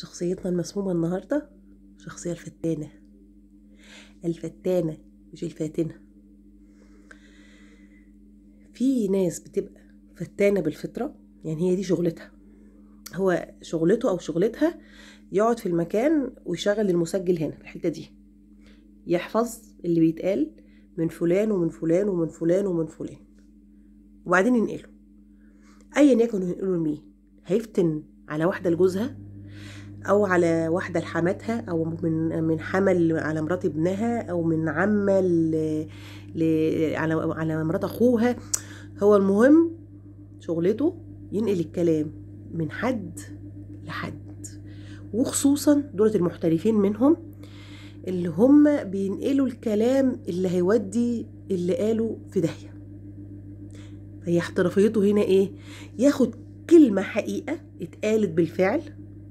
شخصيتنا المسمومة النهاردة شخصية الفتانة الفتانة مش الفاتنة في ناس بتبقى فتانة بالفطرة يعني هي دي شغلتها هو شغلته أو شغلتها يقعد في المكان ويشغل المسجل هنا في الحتة دي يحفظ اللي بيتقال من فلان ومن فلان ومن فلان ومن فلان وبعدين ينقله ايا يكن ينقله لمين هيفتن على واحده لجوزها او على واحده لحماتها او من من حمل على مرات ابنها او من عمه ل... ل... على على مرات اخوها هو المهم شغلته ينقل الكلام من حد لحد وخصوصا دولة المحترفين منهم اللي هم بينقلوا الكلام اللي هيودي اللي قاله في داهيه فهي احترافيته هنا ايه ياخد كلمة حقيقة اتقالت بالفعل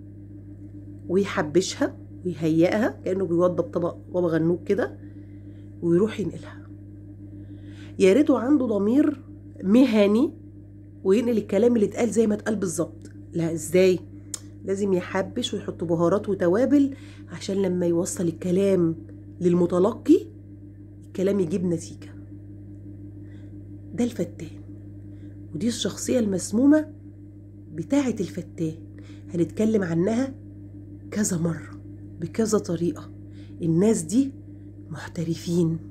ويحبشها ويهيئها كأنه بيوضب طبق بابا غنوج كده ويروح ينقلها يا ريته عنده ضمير مهني وينقل الكلام اللي اتقال زي ما اتقال بالظبط لا ازاي لازم يحبش ويحط بهارات وتوابل عشان لما يوصل الكلام للمتلقي الكلام يجيب نتيجة ده الفتان ودي الشخصية المسمومة بتاعة الفتان هنتكلم عنها كذا مرة بكذا طريقة الناس دي محترفين